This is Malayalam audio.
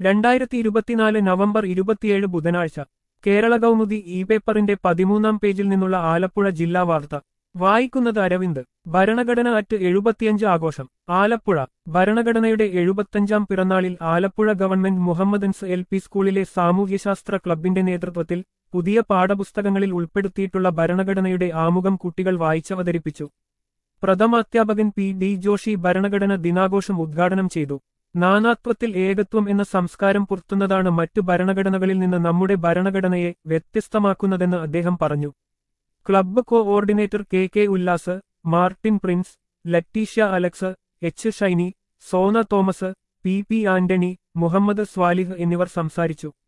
രണ്ടായിരത്തി ഇരുപത്തിനാല് നവംബർ ഇരുപത്തിയേഴ് ബുധനാഴ്ച കേരള കൗമുദി ഇ പേപ്പറിന്റെ പതിമൂന്നാം പേജിൽ നിന്നുള്ള ആലപ്പുഴ ജില്ലാ വാർത്ത വായിക്കുന്നത് അരവിന്ദ് ഭരണഘടന അറ്റ് എഴുപത്തിയഞ്ച് ആഘോഷം ആലപ്പുഴ ഭരണഘടനയുടെ എഴുപത്തഞ്ചാം പിറന്നാളിൽ Alappuzha government Mohammedans L P സ്കൂളിലെ സാമൂഹ്യശാസ്ത്ര ക്ലബിന്റെ നേതൃത്വത്തിൽ പുതിയ പാഠപുസ്തകങ്ങളിൽ ഉൾപ്പെടുത്തിയിട്ടുള്ള ഭരണഘടനയുടെ ആമുഖം കുട്ടികൾ വായിച്ചവതരിപ്പിച്ചു പ്രഥമാധ്യാപകൻ പി ഡി ജോഷി ഭരണഘടന ദിനാഘോഷം ഉദ്ഘാടനം ചെയ്തു നാനാത്വത്തിൽ ഏകത്വം എന്ന സംസ്കാരം പുറത്തുന്നതാണ് മറ്റു ഭരണഘടനകളിൽ നിന്ന് നമ്മുടെ ഭരണഘടനയെ വ്യത്യസ്തമാക്കുന്നതെന്ന് അദ്ദേഹം പറഞ്ഞു club coordinator K K Ullas Martin Prince Leticia Alex H Shiny Sona Thomas P P Antony Muhammad Swalih എന്നിവർ സംസാരിച്ചു